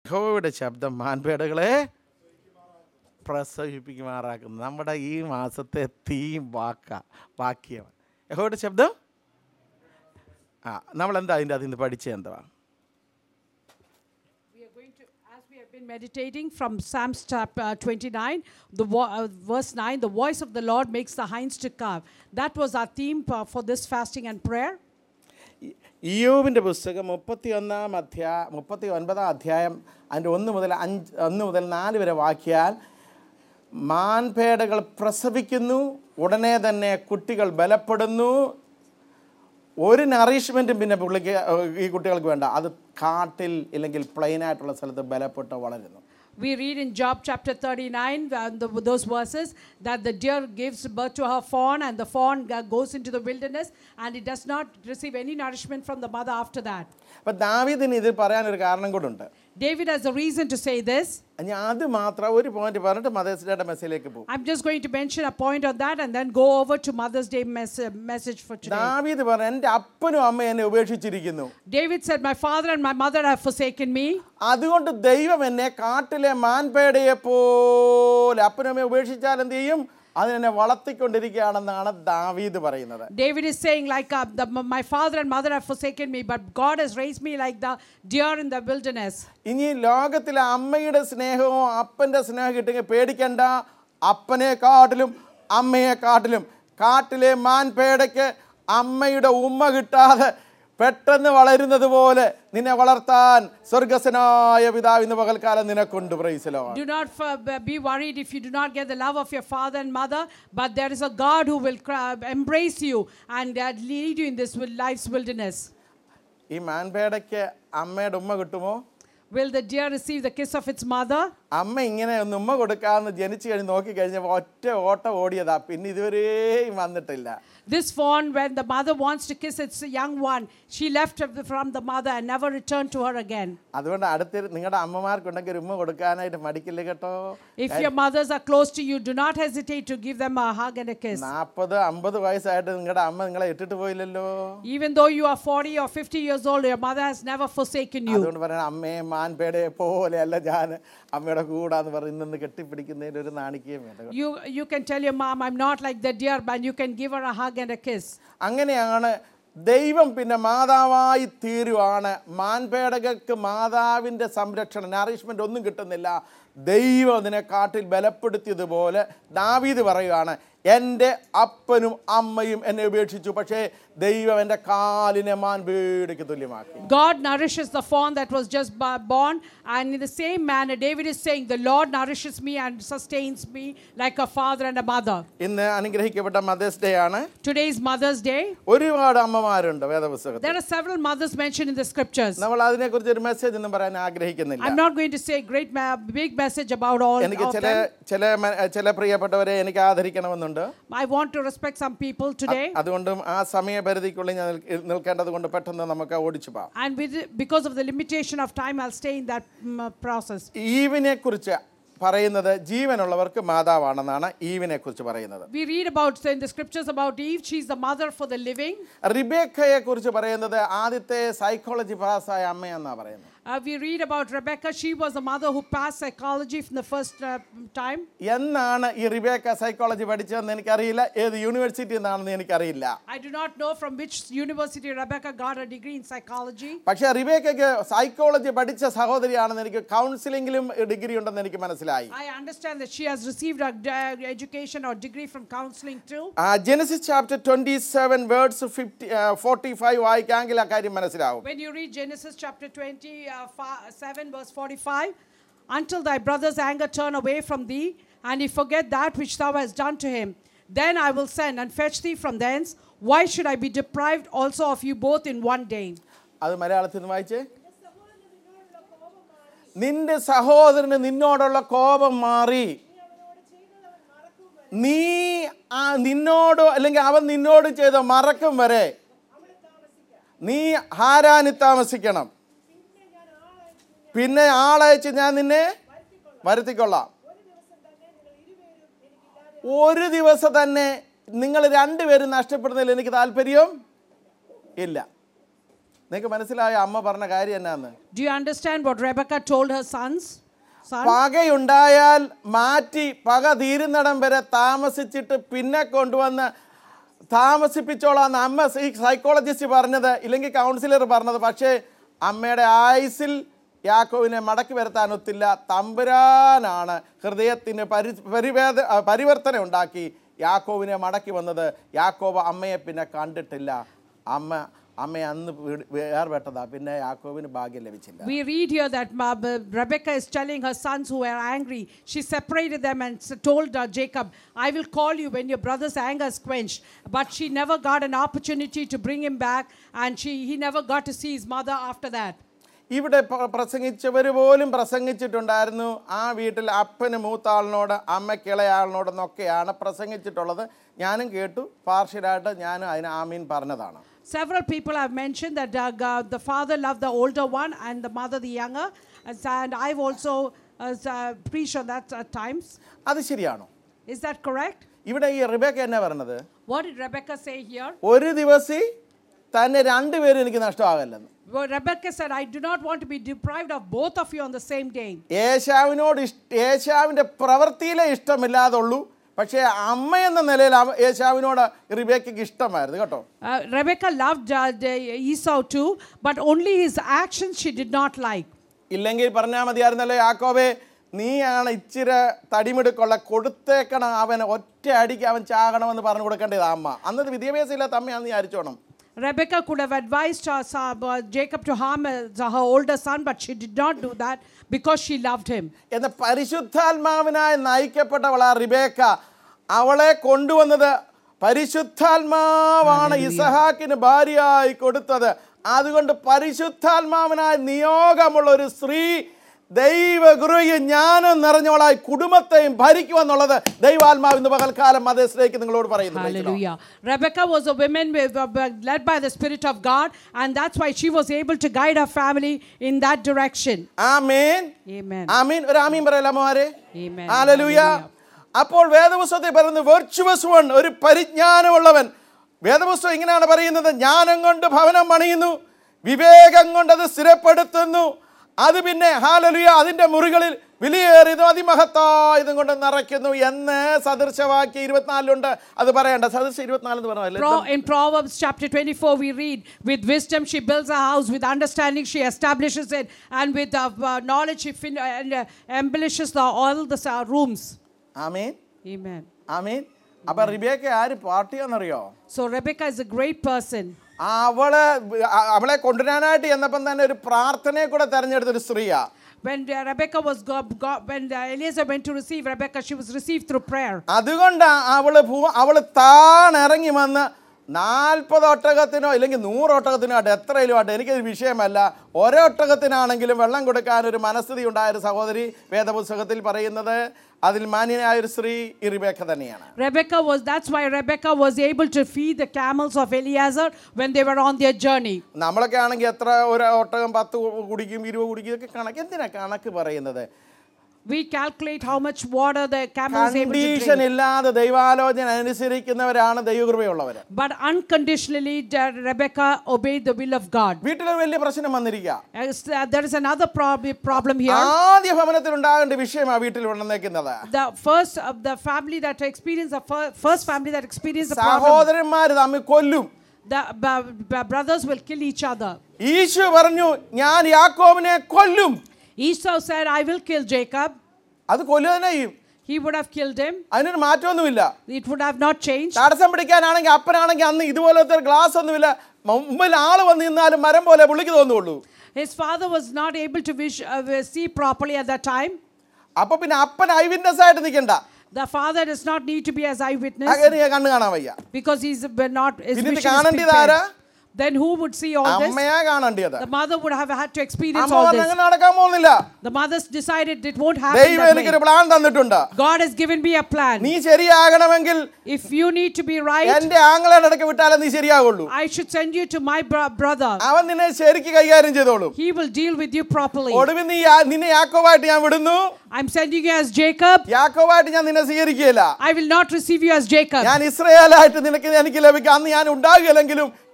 യഹോവയുടെ ശബ്ദം മാൻപേടകളെ പ്രസവിപ്പിക്കുമാറാക്കുന്നു നമ്മുടെ ഈ മാസത്തെ തീം വാക്ക വാക്യം യഹോവയുടെ ശബ്ദം ആ നമ്മളെന്താ അതിൻ്റെ അതിൽ നിന്ന് പഠിച്ചത് എന്തുവാ We are going to, as we have been meditating from Psalms chapter uh, 29, the vo- uh, verse 9, the voice of the Lord makes the hinds to calve. That was our theme uh, for this fasting and prayer. ഇയോബിൻ്റെ പുസ്തകം മുപ്പത്തി ഒന്നാം അധ്യായ മുപ്പത്തി ഒൻപതാം അധ്യായം അതിൻ്റെ ഒന്ന് മുതൽ അഞ്ച് ഒന്ന് മുതൽ നാല് വരെ വാക്കിയാൽ മാൻപേടകൾ പ്രസവിക്കുന്നു ഉടനെ തന്നെ കുട്ടികൾ ബലപ്പെടുന്നു ഒരു നറിഷ്മെൻറ്റും പിന്നെ പുള്ളിക്ക് ഈ കുട്ടികൾക്ക് വേണ്ട അത് കാട്ടിൽ ഇല്ലെങ്കിൽ പ്ലെയിനായിട്ടുള്ള സ്ഥലത്ത് ബലപ്പെട്ട് വളരുന്നു We read in Job chapter 39, uh, the, those verses, that the deer gives birth to her fawn, and the fawn uh, goes into the wilderness, and it does not receive any nourishment from the mother after that. അപ്പം ദാവീദിന് ഇത് പറയാനൊരു കാരണം കൂടുണ്ട് David has a reason to say this. ഞാൻ അത് മാത്രം ഒരു point പറഞ്ഞിട്ട് മദേഴ്സ് ഡേയുടെ മെസ്സേജിലേക്ക് പോകും I'm just going to mention a point on that and then go over to Mother's Day mess- message for today. ദാവീദ് പറഞ്ഞു എൻ്റെ അപ്പനും അമ്മയും എന്നെ ഉപേക്ഷിച്ചിരിക്കുന്നു David said, My father and my mother have forsaken me. അതുകൊണ്ട് ദൈവം എന്നെ കാട്ടിലെ മാൻപേടയെ പോലെ അപ്പനും അമ്മയെ ഉപേക്ഷിച്ചാൽ എന്ത് ചെയ്യും അതിനെന്നെ വളർത്തിക്കൊണ്ടിരിക്കുകയാണെന്നാണ് ദാവീദ് പറയുന്നത് David is saying, like, uh, the, my father and mother have forsaken me, but God has raised me like the deer in the wilderness. ഇനി ലോകത്തിലെ അമ്മയുടെ സ്നേഹവും അപ്പൻ്റെ സ്നേഹം കിട്ടുമെങ്കിൽ പേടിക്കണ്ട അപ്പനെ കാട്ടിലും അമ്മയെ കാട്ടിലും കാട്ടിലെ മാൻപേടയ്ക്ക് അമ്മയുടെ ഉമ്മ കിട്ടാതെ പെട്ടെന്ന് വളരുന്നത് പോലെ നിന്നെ വളർത്താൻ സ്വർഗസ്വനായ പിതാവ് ഇന്ന് പകൽക്കാലം നിനക്കുണ്ട് പ്രൈസലോ Do not f- b- be worried if you do not get the love of your father and mother, but there is a God who will cra- embrace you and uh, lead you in this wil- life's wilderness. ഈ മാൻപേടയ്ക്ക് അമ്മയുടെ ഉമ്മ കിട്ടുമോ Will the deer receive the kiss of its mother? അമ്മ ഇങ്ങനെ ഒന്ന് ഉമ്മ കൊടുക്കാമെന്ന് ജനിച്ചു കഴിഞ്ഞ് നോക്കി കഴിഞ്ഞപ്പോൾ ഒറ്റ ഓട്ടം ഓടിയതാ പിന്നെ ഇതുവരെയും വന്നിട്ടില്ല This fawn, when the mother wants to kiss its young one, she left of the- from the mother and never returned to her again. അതുകൊണ്ട് അടുത്ത് നിങ്ങളുടെ അമ്മമാർക്കുണ്ടെങ്കിൽ ഒരു ഉമ്മ കൊടുക്കാനായിട്ട് മടിക്കില്ല കേട്ടോ If your mothers are close to you, do not hesitate to give them a hug and a kiss. നാൽപ്പത് അമ്പത് വയസ്സായിട്ട് നിങ്ങളുടെ അമ്മ നിങ്ങളെ ഇട്ടിട്ട് പോയില്ലല്ലോ Even though you are 40 or 50 years old, your mother has never forsaken you. അതുകൊണ്ട് പറയണം അമ്മയെ മാൻപേടയെ പോലെയല്ല ഞാൻ അമ്മയുടെ കൂടാന്ന് പറഞ്ഞ് ഇന്ന് കെട്ടിപ്പിടിക്കുന്നതിൽ ഒരു നാണിക്കുകയും വേണ്ട കേട്ടോ. You, you can tell your mom, I'm not like the deer, but you can give her a hug and a kiss. അങ്ങനെയാണ് ദൈവം പിന്നെ മാതാവായി തീരുവാണ് മാൻപേടകൾക്ക് മാതാവിൻ്റെ സംരക്ഷണം നറിഷ്മെൻ്റ് ഒന്നും കിട്ടുന്നില്ല ദൈവം അതിനെ കാട്ടിൽ ബലപ്പെടുത്തിയതുപോലെ ദാവീദ് പറയുകയാണ് എൻ്റെ അപ്പനും അമ്മയും എന്നെ ഉപേക്ഷിച്ചു പക്ഷേ ദൈവം എൻ്റെ കാലിനെ മാൻപേടയ്ക്ക് തുല്യമാക്കി God nourishes the fawn that was just ba- born, and in the same manner, David is saying, The Lord nourishes me and sustains me like a father and a mother. ഇന്ന് അനുഗ്രഹിക്കപ്പെട്ട മദേഴ്സ് ഡേ ആണ് Today is Mother's Day. ഒരുപാട് അമ്മമാരുണ്ട് വേദപുസ്തകത്തിൽ There are several mothers mentioned in the scriptures. നമ്മൾ അതിനെക്കുറിച്ച് ഒരു message ഒന്നും പറയാൻ ആഗ്രഹിക്കുന്നില്ല I'm not going to say great, ma- big message about all എനിക്ക് of ചില them. ചില മ- ചില പ്രിയപ്പെട്ടവരെ എനിക്ക് ആദരിക്കണമെന്നുണ്ട് I want to respect some people today. അതുകൊണ്ടും ആ സമയപരിധിക്കുള്ളിൽ ഞാൻ നിൽ- നിൽക്കേണ്ടത് കൊണ്ട് പെട്ടെന്ന് നമുക്ക് ഓടിച്ചു പോകാം And with, because of the limitation of time, I'll stay in that mm, uh, process. ഈവിനെ കുറിച്ച് പറയുന്നത് ജീവനുള്ളവർക്ക് മാതാവാണെന്നാണ് ഈവിനെ കുറിച്ച് പറയുന്നത് We read about in the scriptures about Eve, she's the mother for the living. റിബേക്കയെ കുറിച്ച് പറയുന്നത് ആദ്യത്തെ സൈക്കോളജി പാസ്സായ അമ്മയെന്നാണ് പറയുന്നത് Uh, we read about Rebecca, she was the mother who passed psychology from the first uh, time. എന്നാണ് ഈ Rebecca psychology പഠിച്ചതെന്ന് എനിക്കറിയില്ല ഏത് university എന്നാണെന്ന് എനിക്കറിയില്ല I do not know from which university Rebecca got a degree in psychology. പക്ഷേ റിബേക്കയ്ക്ക് psychology പഠിച്ച സഹോദരിയാണെന്ന് എനിക്ക് കൗൺസിലിംഗിലും degree ഉണ്ടെന്ന് എനിക്ക് മനസ്സിലായി I understand that she has received a d- education or degree from counseling too. Genesis chapter twenty seven words fifty forty five വായിക്കാമെങ്കിൽ ആ കാര്യം മനസ്സിലാവും When you read Genesis chapter 20, uh, fa- 7, verse 45, until thy brother's anger turn away from thee, and he forget that which thou hast done to him, then I will send and fetch thee from thence. Why should I be deprived also of you both in one day? അത് മലയാളത്തിൽ നിന്ന് വായിച്ചേ നിന്റെ സഹോദരന് നിന്നോടുള്ള കോപം മാറി നീ ആ നിന്നോട് അല്ലെങ്കിൽ അവൻ നിന്നോട് ചെയ്ത മറക്കും വരെ നീ ഹാരാനി താമസിക്കണം പിന്നെ ആളയച്ച് ഞാൻ നിന്നെ വരുത്തിക്കൊള്ളാം ഒരു ദിവസം തന്നെ നിങ്ങൾ രണ്ടുപേരും നഷ്ടപ്പെടുന്നതിൽ എനിക്ക് താല്പര്യം ഇല്ല നിങ്ങൾക്ക് മനസ്സിലായ അമ്മ പറഞ്ഞ കാര്യം എന്നാന്ന് Do you understand what Rebecca told her sons? Son? പകയുണ്ടായാൽ മാറ്റി പക തീരുന്നിടം വരെ താമസിച്ചിട്ട് പിന്നെ കൊണ്ടുവന്ന് താമസിപ്പിച്ചോളാന്ന് അമ്മ ഈ സൈക്കോളജിസ്റ്റ് പറഞ്ഞത് ഇല്ലെങ്കിൽ കൗൺസിലർ പറഞ്ഞത് പക്ഷേ അമ്മയുടെ ആയുസിൽ യാക്കോവിനെ മടക്കി വരുത്താൻ ഒത്തില്ല തമ്പുരാനാണ് ഹൃദയത്തിന് പരി പരിവേദ ആ, പരിവർത്തനം ഉണ്ടാക്കി യാക്കോവിനെ മടക്കി വന്നത് യാക്കോബ് അമ്മയെ പിന്നെ കണ്ടിട്ടില്ല അമ്മ അമ്മയെ അന്ന് വീട് വേർപെട്ടതാ പിന്നെ യാക്കോവിന് ഭാഗ്യം ലഭിച്ചില്ല We read here that Ma- B- Rebecca is telling her sons who were angry, she separated them and s- told uh, Jacob, I will call you when your brother's anger is quenched. But she never got an opportunity to bring him back, and she, he never got to see his mother after that. ഇവിടെ പ്ര- പ്രസംഗിച്ചവർ പോലും പ്രസംഗിച്ചിട്ടുണ്ടായിരുന്നു ആ വീട്ടിൽ അപ്പന് മൂത്താളിനോട് അമ്മയ്ക്ക് ഇളയാളിനോടെന്നൊക്കെയാണ് പ്രസംഗിച്ചിട്ടുള്ളത് ഞാനും കേട്ടു പാർഷ്യലായിട്ട് ഞാനും അതിന് ആമീൻ പറഞ്ഞതാണ് Several people have mentioned that uh, God, the father loved the older one and the mother the younger. And so- And I've also uh, s- uh, preached on that at times. അത് ശരിയാണോ Is that correct? ഇവിടെ ഈ റിബേക്ക എന്നാ പറഞ്ഞത് What did Rebecca say here? ഒരു ദിവസം തന്നെ രണ്ടുപേരും എനിക്ക് നഷ്ടമാകല്ലെന്ന് Well, Rebecca said, I do not want to be deprived of both of you on the same day. ഏശാവിനോട് ഇഷ് ഏശാവിൻ്റെ പ്രവൃത്തിയിലെ ഇഷ്ടമില്ലാതുള്ളൂ പക്ഷേ അമ്മ എന്ന നിലയിൽ അവ- ഏശാവിനോട് റിബേക്കയ്ക്ക് ഇഷ്ടമായിരുന്നു കേട്ടോ Uh, Rebecca loved uh, the- Esau too, but only his actions she did not like. ഇല്ലെങ്കിൽ പറഞ്ഞാൽ മതിയായിരുന്നല്ലോ യാക്കോബേ നീയാണ് ഇച്ചിരി തടിമിടുക്കുള്ള കൊടുത്തേക്കണം അവൻ ഒറ്റ അടിക്ക് അവൻ ചാകണമെന്ന് പറഞ്ഞു കൊടുക്കേണ്ടത് അമ്മ അന്നത് വിദ്യാഭ്യാസം ഇല്ലാത്ത അമ്മയാണെന്ന് വിചാരിച്ചോണം Rebecca could have advised her, son- uh, Jacob to harm uh, her older son, but she did not do that because she loved him. എന്ന പരിശുദ്ധാത്മാവിനായി നയിക്കപ്പെട്ടവളാ റിബേക്ക അവളെ കൊണ്ടുവന്നത് പരിശുദ്ധാത്മാവാണ് ഇസഹാക്കിന് ഭാര്യയായി കൊടുത്തത് അതുകൊണ്ട് പരിശുദ്ധാത്മാവിനായി നിയോഗമുള്ള ഒരു സ്ത്രീ ദൈവഗുരുയും ജ്ഞാനം നിറഞ്ഞവളായി കുടുംബത്തെയും ഭരിക്കുമെന്നുള്ളത് ദൈവാത്മാവിന്ന് പകൽക്കാലം അതേശ്രേക്ക് നിങ്ങളോട് പറയുന്നു Hallelujah. Rebecca was a woman with, uh, led by the Spirit of God, and that's why she was able to guide her family in that direction. Amen Amen. ആമീൻ ഒരു ആമീൻ പറയല അമ്മമാരെ Amen. ഹല്ലേലൂയ അപ്പോൾ വേദപുസ്തകത്തിൽ പറയുന്നത് വെർച്വസ് വൺ ഒരു പരിജ്ഞാനമുള്ളവൻ വേദപുസ്തകം ഇങ്ങനെയാണ് പറയുന്നത് ജ്ഞാനം കൊണ്ട് ഭവനം പണിയുന്നു വിവേകം കൊണ്ട് അത് സ്ഥിരപ്പെടുത്തുന്നു അത് പിന്നെ ഹാലലുയ അതിൻ്റെ മുറികളിൽ വിലയേറിയതും അതിമഹത്തായതും കൊണ്ട് നിറയ്ക്കുന്നു എന്ന് സദൃശവാക്യ ഇരുപത്തിനാലിലുണ്ട് അത് പറയണ്ട സദൃശ ഇരുപത്തിനാല് എന്ന് പറഞ്ഞല്ലേ Pro- in Proverbs chapter 24, we read, with wisdom she builds a house, with understanding she establishes it, and with uh, uh, knowledge she fin- uh, and, uh, embellishes the, all the uh, rooms. Amin Amen. ആമീൻ അപ്പൊ റിബേക്ക ആര് പാർട്ടിയാന്നറിയോ So Rebecca is a great person. അവള് അ- അവളെ കൊണ്ടുവരാനായിട്ട് എന്നപ്പം തന്നെ ഒരു പ്രാർത്ഥനയെ കൂടെ തെരഞ്ഞെടുത്ത ഒരു സ്ത്രീയാ When uh, Rebecca was go- go- when uh, Eliezer went to receive Rebecca, she was received through prayer. അതുകൊണ്ടാ അവള് ഭൂ അവള് താണിറങ്ങി വന്ന് നാൽപ്പത് ഒട്ടകത്തിനോ ഇല്ലെങ്കിൽ നൂറ് ഒട്ടകത്തിനോ ആട്ടെ എത്രയിലും ആട്ടെ എനിക്കൊരു വിഷയമല്ല ഓരോ ഒട്ടകത്തിനാണെങ്കിലും വെള്ളം കൊടുക്കാൻ ഒരു മനസ്ഥിതി ഉണ്ടായ ഒരു സഹോദരി വേദപുസ്തകത്തിൽ പറയുന്നത് അതിൽ മാന്യനായ ഒരു സ്ത്രീ ഇറിബേക്ക തന്നെയാണ് Rebecca was, that's why Rebecca was able to feed the camels of Eliezer when they were on their journey. നമ്മളൊക്കെ ആണെങ്കിൽ എത്ര ഒരു ഒട്ടകം പത്ത് കുടിക്കും ഇരുപത് കുടിക്കും ഇതൊക്കെ കണക്ക് എന്തിനാ കണക്ക് പറയുന്നത് We calculate how much water the camel is able to condition drink. ഇല്ലാതെ ദൈവാലോചന അനുസരിക്കുന്നവരാണ് ദൈവകൃപയുള്ളവർ But unconditionally, uh, Rebecca obeyed the will of God. വീട്ടിലൊരു വലിയ പ്രശ്നം വന്നിരിക്കുക As, uh, there is another prob- problem here. ആദ്യ ഭവനത്തിൽ ഉണ്ടാകേണ്ട വിഷയമാണ് വീട്ടിൽ വന്നേക്കുന്നത് The first of the family that experienced the fir- first family that experienced the problem, സഹോദരന്മാർ തമ്മിൽ കൊല്ലും the b- b- brothers will kill each other. Isho പറഞ്ഞു ഞാൻ യാക്കോബിനെ കൊല്ലും Esau said, "I will kill Jacob." അത് കൊല്ലുക തന്നെ ചെയ്യും He would have killed him. അതിനൊരു മാറ്റമൊന്നുമില്ല It would have not changed. തടസ്സം പിടിക്കാനാണെങ്കിൽ അപ്പനാണെങ്കിൽ അന്ന് ഇതുപോലത്തെ ഗ്ലാസ് ഒന്നുമില്ല മുമ്പിൽ ആള് വന്ന് നിന്നാലും മരം പോലെ പുള്ളിക്ക് തോന്നുള്ളൂ His father was not able to wish, uh, see properly at that time. അപ്പൊ പിന്നെ അപ്പൻ ഐ വിറ്റ്നസ് ആയിട്ട് നിൽക്കണ്ട The father does not need to be as eyewitness അങ്ങനെ ഞാൻ കണ്ണു കാണാൻ വയ്യ because he's uh, not. His പിന്നെ ഇത് vision is കാണേണ്ടത് ആരാ? prepared. Then who would see all this? അമ്മയാ കാണേണ്ടത് The mother would have had to experience അമ്മ all പറഞ്ഞു this. അങ്ങനെ നടക്കാൻ പോകുന്നില്ല The mothers decided it won't happen ദൈവം that എനിക്കൊരു way. പ്ലാൻ തന്നിട്ടുണ്ട് God has given me a plan. നീ ശരിയാകണമെങ്കിൽ If you need to be right, എന്റെ ആങ്ങളെ ഇടയ്ക്ക് വിട്ടാലേ നീ ശരിയാകുള്ളൂ I should send you to my bro- brother. അവൻ നിന്നെ ശരിക്ക് കൈകാര്യം ചെയ്തോളും He will deal with you properly. ഒടുവിൽ നീ യാ- നിന്നെ യാക്കോവായിട്ട് ഞാൻ വിടുന്നു I'm sending you as Jacob. യാക്കോവായിട്ട് ഞാൻ നിന്നെ സ്വീകരിക്കുകയില്ല I will not receive you as Jacob. ഞാൻ ഇസ്രയേലായിട്ട് നിനക്ക് എനിക്ക് ലഭിക്കാം അന്ന് ഞാൻ ഉണ്ടാകുകയില്ലെങ്കിലും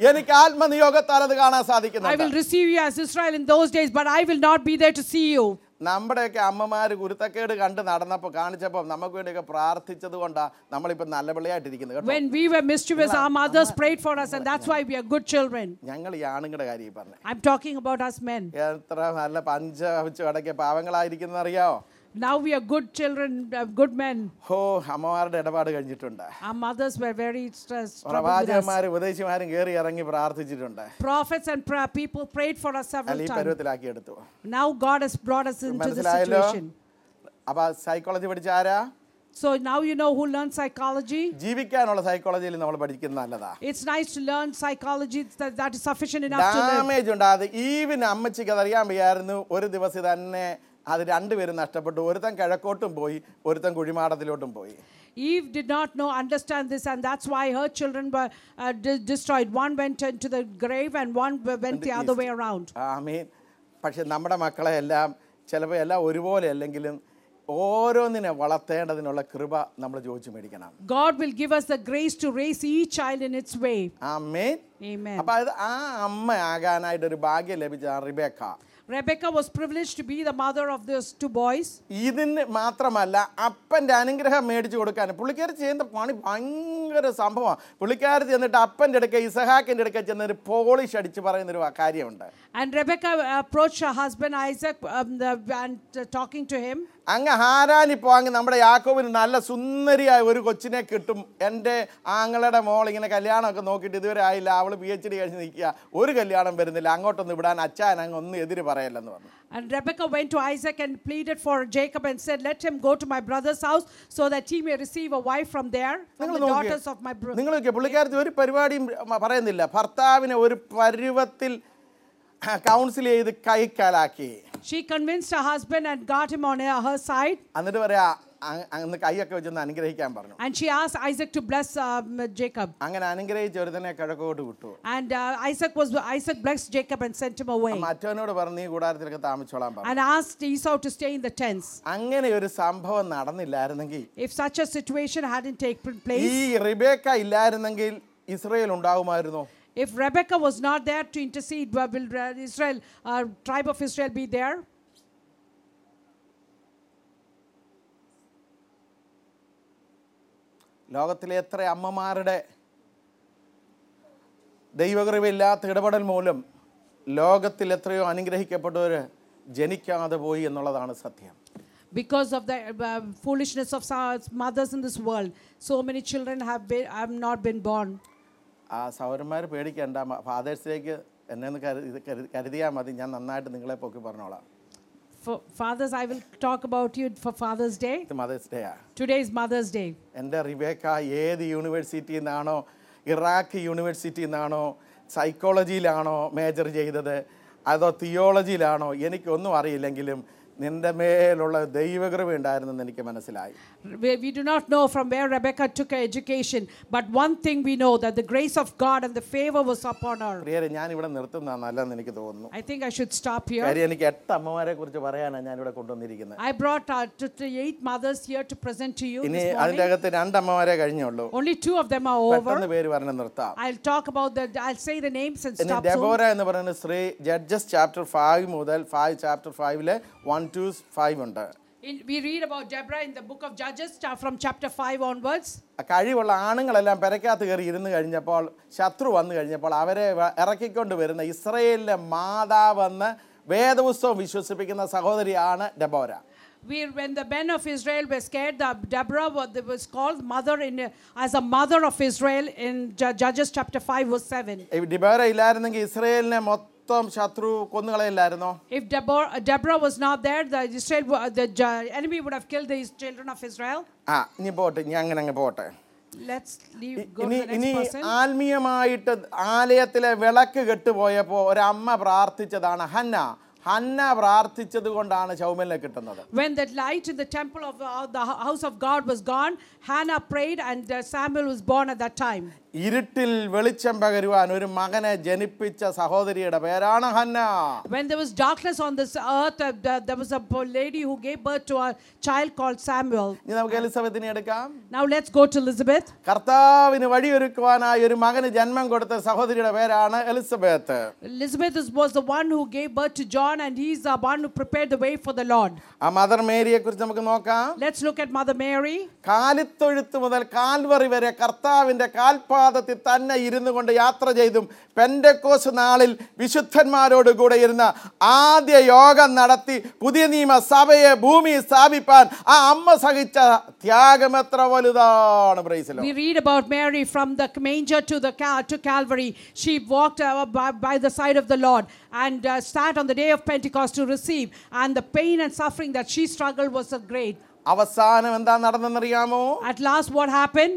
എനിക്ക് ആത്മനിയോഗത്താൽ അത് കാണാൻ I സാധിക്കുന്നുണ്ട് will receive you as Israel in those days, but I will not be there to see you. നമ്മുടെയൊക്കെ അമ്മമാര് കുരുത്തക്കേട് കണ്ട് നടന്നപ്പോൾ കാണിച്ചപ്പോൾ നമുക്ക് വേണ്ടിയൊക്കെ പ്രാർത്ഥിച്ചത് കൊണ്ടാണ് നമ്മളിപ്പോൾ നല്ല പിള്ളയായിട്ടിരിക്കുന്നത് കേട്ടോ When we were mischievous, our mothers prayed for us, and that's why we are good children. ഞങ്ങൾ ഈ ആണുങ്ങളുടെ കാര്യം ഈ പറഞ്ഞത് I'm talking about us men. എത്ര നല്ല പഞ്ച അടക്കിയ പാവങ്ങളായിരിക്കുന്നത് അറിയാമോ Now we are good children, uh, good men. ഹോ അമ്മമാരുടെ ഇടപാട് കഴിഞ്ഞിട്ടുണ്ട് Our mothers were very stressed, troubled with us. പ്രവാചകന്മാരും ഉപദേശിമാരും കയറി ഇറങ്ങി പ്രാർത്ഥിച്ചിട്ടുണ്ട് Prophets and pra- people prayed for us അല്ല several ഈ times. പരുവത്തിലാക്കി എടുത്തു Now God has brought us into this മനസ്സിലായല്ലോ situation. അപ്പൊ സൈക്കോളജി പഠിച്ച ആരാ So now you know who learned psychology. ജീവിക്കാനുള്ള സൈക്കോളജിയിൽ നമ്മൾ പഠിക്കുന്നത് നല്ലതാ It's nice to learn psychology that, that is sufficient enough to live. Damage ഉണ്ടാകാതെ ഈവൻ അമ്മച്ചിക്ക് അതറിയാൻ വയ്യായിരുന്നു ഒരു ദിവസം തന്നെ അത് രണ്ടുപേരും നഷ്ടപ്പെട്ടു ഒരുത്തൻ കിഴക്കോട്ടും പോയി ഒരുത്തൻ കുഴിമാടത്തിലോട്ടും പോയി Eve did not know, understand this, and that's why her children were uh, de- destroyed. One went into the grave, and one w- went the other way around. ആമീൻ പക്ഷെ നമ്മുടെ മക്കളെ എല്ലാം ചിലപ്പോൾ എല്ലാം ഒരുപോലെ അല്ലെങ്കിലും ഓരോന്നിനെ വളർത്തേണ്ടതിനുള്ള കൃപ നമ്മൾ ചോദിച്ചു മേടിക്കണം God will give us the grace to raise each child in its way. Amen Amen. അപ്പൊ അത് ആ അമ്മ ആകാനായിട്ട് ഒരു ഭാഗ്യം ലഭിച്ച Rebecca Rebecca was privileged to be the mother of those two boys. ഇതിന് മാത്രമല്ല അപ്പൻ്റെ അനുഗ്രഹം മേടിച്ചു കൊടുക്കാൻ പുള്ളിക്കാരി ചെയ്യുന്ന പണി ഭയങ്കര സംഭവമാണ് പുള്ളിക്കാരി ചെന്നിട്ട് അപ്പൻ്റെ അടുക്ക ഇസഹാക്കിൻ്റെ അടുക്ക ചെന്ന് ഒരു പോളിഷ് അടിച്ച് പറയുന്നൊരു കാര്യമുണ്ട് And Rebecca approached her husband Isaac um, the, and uh, talking to him. അങ്ങ് ഹാരാനി പോവാങ്ങി നമ്മുടെ യാക്കോബിന് നല്ല സുന്ദരിയായ ഒരു കൊച്ചിനെ കിട്ടും എൻ്റെ ആങ്ങളുടെ മോൾ ഇങ്ങനെ കല്യാണമൊക്കെ നോക്കിയിട്ട് ഇതുവരെ ആയില്ല അവൾ പി എച്ച് ഡി കഴിഞ്ഞ് നിൽക്കുക ഒരു കല്യാണം വരുന്നില്ല അങ്ങോട്ടൊന്ന് വിടാൻ അച്ഛൻ അങ്ങ് ഒന്നും എതിര് പറയല്ലെന്ന് പറഞ്ഞു And Rebecca went to Isaac and pleaded for Jacob and said, Let him go to my brother's house so that he may receive a wife from there, from നിങ്ങൾ the നോക്കിയേ daughters of my brother. നിങ്ങൾ നോക്കിയേ പുള്ളിക്കാരത്തി ഒരു പരിപാടിയും മ- പറയുന്നില്ല ഭർത്താവിനെ ഒരു പരുവത്തിൽ കൗൺസിൽ ചെയ്ത് കൈക്കാലാക്കി She convinced her husband and got him on her, her side. എന്നിട്ട് പറയാ അ- അന്ന് കൈയൊക്കെ വെച്ചൊന്ന് അനുഗ്രഹിക്കാൻ പറഞ്ഞു And she asked Isaac to bless um, Jacob. അങ്ങനെ അനുഗ്രഹിച്ച് ഒരുത്തനെ കിഴക്കോട്ട് വിട്ടു And uh, Isaac was Isaac blessed Jacob and sent him away. മറ്റവനോട് പറഞ്ഞു നീ കൂടാരത്തിലൊക്കെ താമസിച്ചോളാൻ പറഞ്ഞു And asked Esau to stay in the tents. അങ്ങനെ ഒരു സംഭവം നടന്നില്ലായിരുന്നെങ്കിൽ If such a situation hadn't taken ഈ place, റിബേക്ക ഇല്ലായിരുന്നെങ്കിൽ ഇസ്രയേൽ ഉണ്ടാകുമായിരുന്നോ if Rebecca was not there to intercede, will will Israel, uh, tribe of Israel, be there? ലോകത്തിലെ എത്ര അമ്മമാരുടെ ദൈവകൃപയില്ലാത്ത ഇടപെടൽ മൂലം ലോകത്തിൽ എത്രയോ അനുഗ്രഹിക്കപ്പെട്ടവർ ജനിക്കാതെ പോയി എന്നുള്ളതാണ് സത്യം Because of the uh, foolishness of some mothers in this world, so many children have been have not been born. ആ സൗരന്മാർ പേടിക്കേണ്ട ഫാദേഴ്സ് ഡേക്ക് എന്നെ ഒന്ന് കരുതി ഇത് കരുതി കരുതിയാൽ മതി ഞാൻ നന്നായിട്ട് നിങ്ങളെ പൊക്കി പറഞ്ഞോളാം For fathers, I will talk about you for Father's Day. ഇത് മദേഴ്സ് ഡേ ആ Today is Mother's Day. എൻ്റെ റിബേക്ക ഏത് യൂണിവേഴ്സിറ്റിയിൽ നിന്നാണോ ഇറാഖ് യൂണിവേഴ്സിറ്റിയിൽ നിന്നാണോ സൈക്കോളജിയിലാണോ മേജർ ചെയ്തത് അതോ തിയോളജിയിലാണോ എനിക്കൊന്നും അറിയില്ലെങ്കിലും നിന്റെ മേലുള്ള ദൈവകൃപ ഉണ്ടായിരുന്നെന്ന് എനിക്ക് മനസ്സിലായി We, we do not know from where Rebecca took her education, but one thing we know that the grace of God and the favor was upon her. പ്രിയരെ ഞാൻ ഇവിടെ നിർത്തുന്ന നല്ലതെന്ന് എനിക്ക് തോന്നുന്നു I think I should stop here. കാര്യം എനിക്ക് എട്ട് അമ്മമാരെ കുറിച്ച് പറയാനാണ് ഞാൻ ഇവിടെ കൊണ്ടുവന്നിരിക്കുന്നത് I brought uh, to, to eight mothers here to present to you ഇനി this അതിൻ്റെ morning. അകത്ത് രണ്ടമ്മമാരെ കഴിഞ്ഞുള്ളൂ Only two of them are over. പെട്ടെന്ന് പേര് പറഞ്ഞ് നിർത്താം I'll talk about the, I'll say the names and ഇനി stop soon. ഡെബോര എന്ന് പറയുന്ന സ്ത്രീ ജഡ്ജസ് ചാപ്റ്റർ ഫൈവ് മുതൽ ഫൈവ് ചാപ്റ്റർ ഫൈവില് വൺ ടു ഫൈവ് ഉണ്ട് In, we read about Deborah in the book of Judges cha- from chapter 5 onwards. കഴിവുള്ള ആണുങ്ങളെല്ലാം പെരക്കകത്ത് കയറി ഇരുന്ന് കഴിഞ്ഞപ്പോൾ ശത്രു വന്നു കഴിഞ്ഞപ്പോൾ അവരെ വ- ഇറക്കിക്കൊണ്ട് വരുന്ന ഇസ്രയേലിലെ മാതാവെന്ന് വേദപുസ്തകം വിശ്വസിപ്പിക്കുന്ന സഹോദരിയാണ് ഡെബോര We, when the men of Israel were scared, the Deborah was, was called mother in, as a mother of Israel in Ju- Judges chapter 5 verse 7. ഈ ഡെബോര ഇല്ലായിരുന്നെങ്കിൽ ഇസ്രയേലിനെ മൊത്തം ശത്രു കൊന്നുകളയില്ലായിരുന്നോ If Deborah, Deborah was not there, the, Israel, wa- the Ju- enemy would have killed the children of Israel. ആ ഇനി പോട്ടെ ഇനി അങ്ങനെ അങ്ങ് പോട്ടെ Let's leave, ഇ- go ഇനി to the ഇനി next person. ആത്മീയമായിട്ട് ആലയത്തിലെ വിളക്ക് കെട്ടുപോയപ്പോൾ ഒരമ്മ പ്രാർത്ഥിച്ചതാണ് ഹന്ന ഹന്ന പ്രാർത്ഥിച്ചത് കൊണ്ടാണ് ശൗമലിനെ കിട്ടുന്നത് When that light in the temple of uh, the house of God was gone, Hannah prayed and uh, Samuel was born at that time. ഇരുട്ടിൽ വെളിച്ചം പകരുവാൻ ഒരു മകനെ ജനിപ്പിച്ച സഹോദരിയുടെ പേരാണ് Hannah When there was darkness on this earth, uh, th- there was a po- lady who gave birth to a child called Samuel. ഇനി നമുക്ക് എലിസബത്തിനെ എടുക്കാം Now let's go to Elizabeth. കർത്താവിന് വഴിയൊരുക്കുവാനായി ഒരു മകന് ജന്മം കൊടുത്ത സഹോദരിയുടെ പേരാണ് Elizabeth Elizabeth is- was the one who gave birth to John, and he's the one who prepared the way for the Lord. ആ മദർ മേരിയെ കുറിച്ച് നമുക്ക് നോക്കാം Let's look at Mother Mary. കാലിത്തൊഴുത്ത് മുതൽ കാൽവറി വരെ കർത്താവിൻ്റെ കാൽപാദത്തിൽ തന്നെ ഇരുന്നു കൊണ്ട് യാത്ര ചെയ്തും പെൻഡക്കോസ് നാളിൽ വിശുദ്ധന്മാരോട് കൂടെ ഇരുന്ന ആദ്യ യോഗം നടത്തി പുതിയ നിയമ സഭയെ ഭൂമി സ്ഥാപിപ്പാൻ ആ അമ്മ സഹിച്ച ത്യാഗം എത്ര വലുതാണ് പ്രൈസിലോ We read about Mary from the manger to the Cal- to Calvary. She walked uh, by, by the side of the Lord and uh, sat on the day of Pentecost to receive. And the pain and suffering that she struggled was so great. അവസാനം എന്താ നടന്നെന്നറിയാമോ At last, what happened?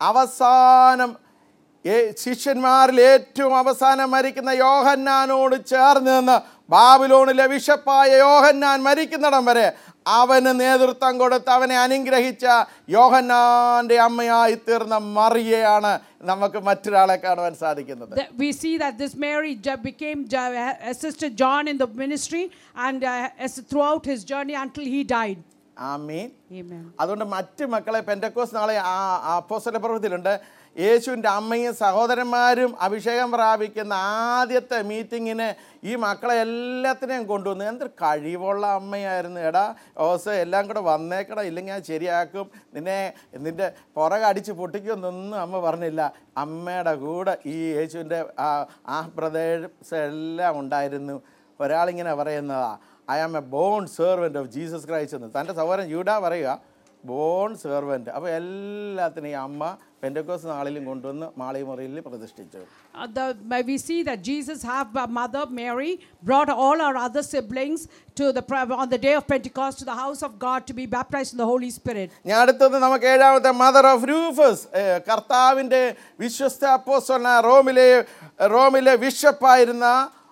അവസാനം ഏ- ശിഷ്യന്മാരിൽ ഏറ്റവും അവസാനം മരിക്കുന്ന യോഹന്നാനോട് ചേർന്ന് നിന്ന് ബാബിലോണിലെ വിഷപ്പായ യോഹന്നാൻ മരിക്കുന്നിടം വരെ അവന് നേതൃത്വം കൊടുത്ത് അവനെ അനുഗ്രഹിച്ച യോഹന്നാന്റെ അമ്മയായി തീർന്ന മറിയയാണ് നമുക്ക് മറ്റൊരാളെ കാണുവാൻ സാധിക്കുന്നത് That we see that this Mary j- became j- assisted John in the ministry and uh, as- throughout his journey until he died. Amin Amen. അതുകൊണ്ട് മറ്റ് മക്കളെ പെൻഡക്കോസ് നാളെ ആ അപ്പോസ്തല പ്രവൃത്തിയിലുണ്ട് യേശുവിൻ്റെ അമ്മയും സഹോദരന്മാരും അഭിഷേകം പ്രാപിക്കുന്ന ആദ്യത്തെ മീറ്റിങ്ങിന് ഈ മക്കളെ എല്ലാത്തിനെയും കൊണ്ടുവന്നു എന്തൊരു കഴിവുള്ള അമ്മയായിരുന്നു എടാ ഓസ് എല്ലാം കൂടെ വന്നേക്കടാ ഇല്ലെങ്കിൽ ഞാൻ ശരിയാക്കും നിന്നെ നിൻ്റെ പുറകെ അടിച്ച് പൊട്ടിക്കുമെന്നൊന്നും അമ്മ പറഞ്ഞില്ല അമ്മയുടെ കൂടെ ഈ യേശുവിൻ്റെ ആ ആ ബ്രദേഴ്സ് എല്ലാം ഉണ്ടായിരുന്നു ഒരാളിങ്ങനെ പറയുന്നതാ I am a born servant of Jesus Christ എന്ന് തൻ്റെ സഹോദരൻ യൂഡ പറയുക ബോൺ സെർവൻറ്റ് അപ്പോൾ എല്ലാത്തിനും ഈ അമ്മ പെൻഡക്കോസ് നാളിലും കൊണ്ടുവന്ന് മാളിമുറിയിൽ പ്രതിഷ്ഠിച്ചു Uh, the, we see that Jesus have a mother Mary brought all our other siblings to the pre- on the day of Pentecost to the house of God to be baptized in the Holy Spirit. ഞാൻ അടുത്തത് നമുക്ക് ഏഴാമത്തെ mother of Rufus കർത്താവിൻ്റെ വിശ്വസ്ത അപ്പോസ്തലനായ റോമിലെ റോമിലെ ബിഷപ്പായിരുന്ന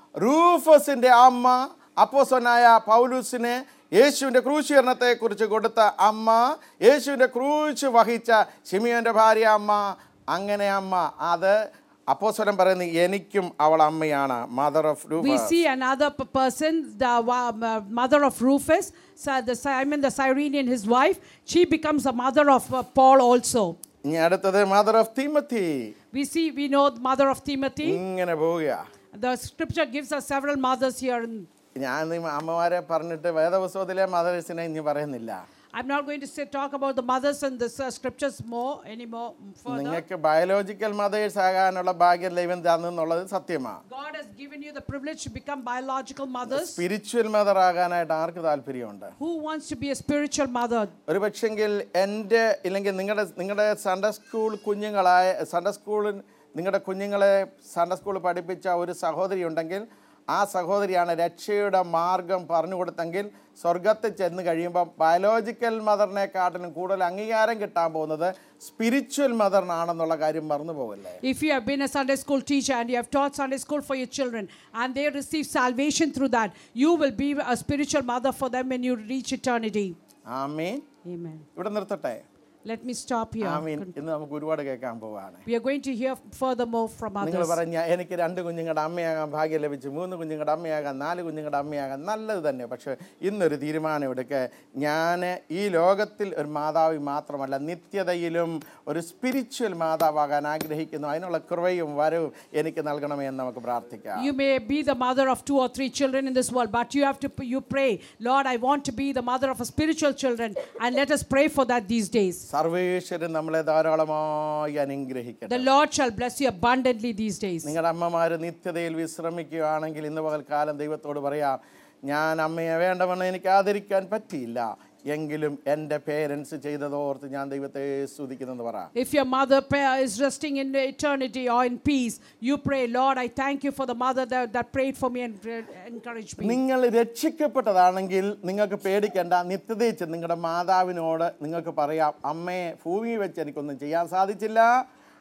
റൂഫസിൻ്റെ അമ്മ അപ്പോസ്തലനായ പൗലൂസിനെ യേശുവിൻ്റെ ക്രൂശീകരണത്തെക്കുറിച്ച് കൊടുത്ത അമ്മ യേശുവിൻ്റെ ക്രൂശ് വഹിച്ച ഷിമിയോൻ്റെ ഭാര്യ അമ്മ അങ്ങനെ അമ്മ അത് അപ്പോസ്തലൻ പറയുന്നത് എനിക്കും അവൾ അമ്മയാണ് mother of We Rufus see another p- person, the wa- uh, mother of Rufus, Sa- the Simon the Cyrenian, his wife. She becomes a mother of uh, Paul also. ഇനി അടുത്തത് mother of Timothy We see, we know the mother of Timothy. ഇങ്ങനെ പോവുക The scripture gives us several mothers here. in- ഞാൻ ഈ അമ്മമാരെ പറഞ്ഞിട്ട് വേദപുസ്തകത്തിലെ മദർസിനെ ഇനി പറയുന്നില്ല I'm not going to say, talk about the mothers and the uh, scriptures more anymore further. നിങ്ങൾക്ക് ബയോളജിക്കൽ മദേഴ്സ് ആകാനുള്ള ഭാഗ്യം ദൈവം തന്നെന്നുള്ളത് സത്യമാണ് God has given you the privilege to become biological mothers. Spiritual mother ആകാനായിട്ട് ആർക്ക് താല്പര്യമുണ്ട് Who wants to be a spiritual mother? ഒരു പക്ഷെങ്കിൽ എൻ്റെ ഇല്ലെങ്കിൽ നിങ്ങളുടെ നിങ്ങളുടെ സൺഡേ സ്കൂൾ കുഞ്ഞുങ്ങളായ സൺഡേ സ്കൂളിൽ നിങ്ങളുടെ കുഞ്ഞുങ്ങളെ സൺഡേ സ്കൂൾ പഠിപ്പിച്ച ഒരു സഹോദരി ഉണ്ടെങ്കിൽ ആ സഹോദരിയാണ് രക്ഷയുടെ മാർഗം പറഞ്ഞു കൊടുത്തെങ്കിൽ സ്വർഗത്തിൽ ചെന്ന് കഴിയുമ്പോൾ ബയോളജിക്കൽ മദറിനെക്കാട്ടിലും കൂടുതൽ അംഗീകാരം കിട്ടാൻ പോകുന്നത് സ്പിരിച്വൽ മദറിനാണെന്നുള്ള കാര്യം മറന്നു പോകല്ലേ If you have been a Sunday school teacher and you have taught Sunday school for your children and they receive salvation through that, you will be a spiritual mother for them when you reach eternity. Amin Amen. ഇവിടെ നിർത്തട്ടെ Let me stop here. ആമീൻ ഇന്ന് നമുക്ക് ഒരുപാട് കേൾക്കാൻ പോവാണ് We are going to hear furthermore from നിങ്ങൾ others. പറഞ്ഞ എനിക്ക് രണ്ട് കുഞ്ഞുങ്ങളുടെ അമ്മയാകാൻ ഭാഗ്യം ലഭിച്ചു മൂന്ന് കുഞ്ഞുങ്ങളുടെ അമ്മയാകാൻ നാല് കുഞ്ഞുങ്ങളുടെ അമ്മയാകാൻ നല്ലത് തന്നെ പക്ഷേ ഇന്നൊരു തീരുമാനം എടുക്കുക ഞാൻ ഈ ലോകത്തിൽ ഒരു മാതാവ് മാത്രമല്ല നിത്യതയിലും ഒരു സ്പിരിച്വൽ മാതാവാകാൻ ആഗ്രഹിക്കുന്നു അതിനുള്ള കൃപയും വരവും എനിക്ക് നൽകണമേ എന്ന് നമുക്ക് പ്രാർത്ഥിക്കാം You may be the mother of two or three children in this world, but you have to you pray, Lord, I want to be the mother of a spiritual children, and let us pray for that these days. സർവേശ്വരൻ നമ്മളെ ധാരാളമായി അനുഗ്രഹിക്കട്ടെ The Lord shall bless you abundantly these days. നിങ്ങളുടെ അമ്മമാർ നിത്യതയിൽ വിശ്രമിക്കുകയാണെങ്കിൽ ഇന്ന് പകൽക്കാലം ദൈവത്തോട് പറയാം ഞാൻ അമ്മയെ വേണ്ടവണ്ണം എനിക്ക് ആദരിക്കാൻ പറ്റിയില്ല എങ്കിലും എൻ്റെ പേരൻസ് ചെയ്തതോർത്ത് ഞാൻ ദൈവത്തെ സ്തുതിക്കുന്നെന്ന് പറ If your mother prayer is resting in eternity or in peace, you pray, Lord, I thank you for the mother that, that prayed for me and uh, encouraged me. നിങ്ങൾ രക്ഷിക്കപ്പെട്ടതാണെങ്കിൽ നിങ്ങൾക്ക് പേടിക്കേണ്ട നിത്യതയിൽ ചെന്ന് നിങ്ങളുടെ മാതാവിനോട് നിങ്ങൾക്ക് പറയാം അമ്മയെ ഭൂമി വെച്ച് എനിക്കൊന്നും ചെയ്യാൻ സാധിച്ചില്ല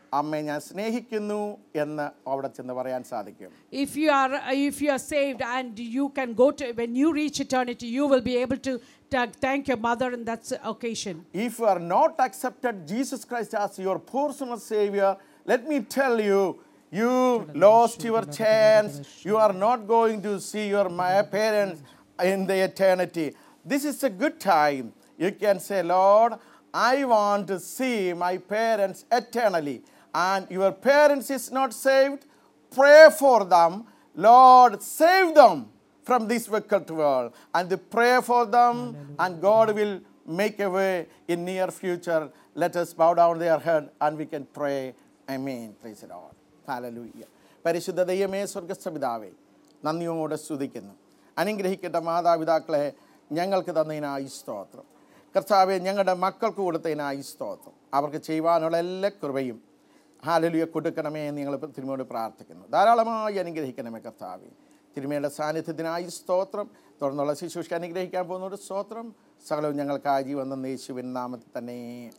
അമ്മയെ ഞാൻ സ്നേഹിക്കുന്നു എന്ന് അവിടെ ചെന്ന് പറയാൻ സാധിക്കും If you are if you are saved and you can go to when you reach eternity, you will be able to ta- thank your mother in that s- occasion. If you are not accepted Jesus Christ as your personal Savior, let me tell you, you lost your chance. You are not going to see your my parents in the eternity. This is a good time. You can say, Lord, I want to see my parents eternally. And your parents is not saved, pray for them. Lord, save them from this wicked world and pray for them and god will make a way in near future let us bow down their head and we can pray amen praise the lord hallelujah പരിശുദ്ധ ദൈവമേ സ്വർഗസ്ഥപിതാവേ നന്ദിയോടെ സ്തുതിക്കുന്നു അനുഗ്രഹിക്കട്ടെ മാതാപിതാക്കളെ ഞങ്ങൾക്ക് തന്നതിനായി സ്തോത്രം കർത്താവെ ഞങ്ങളുടെ മക്കൾക്ക് കൊടുത്തതിനായി സ്തോത്രം അവർക്ക് ചെയ്യുവാനുള്ള എല്ലാ കൃപയും ഹാലലുയ കൊടുക്കണമേ എന്ന് ഞങ്ങൾ തിരുമയോട് പ്രാർത്ഥിക്കുന്നു ധാരാളമായി അനുഗ്രഹിക്കണമേ കർത്താവെ തിരുമയുടെ സാന്നിധ്യത്തിനായി സ്തോത്രം തുടർന്നുള്ള ശുശ്രൂഷ അനുഗ്രഹിക്കാൻ പോകുന്ന ഒരു സ്തോത്രം സകലവും ഞങ്ങൾക്കായി വന്ന യേശുവിൻ നാമത്തിൽ തന്നെ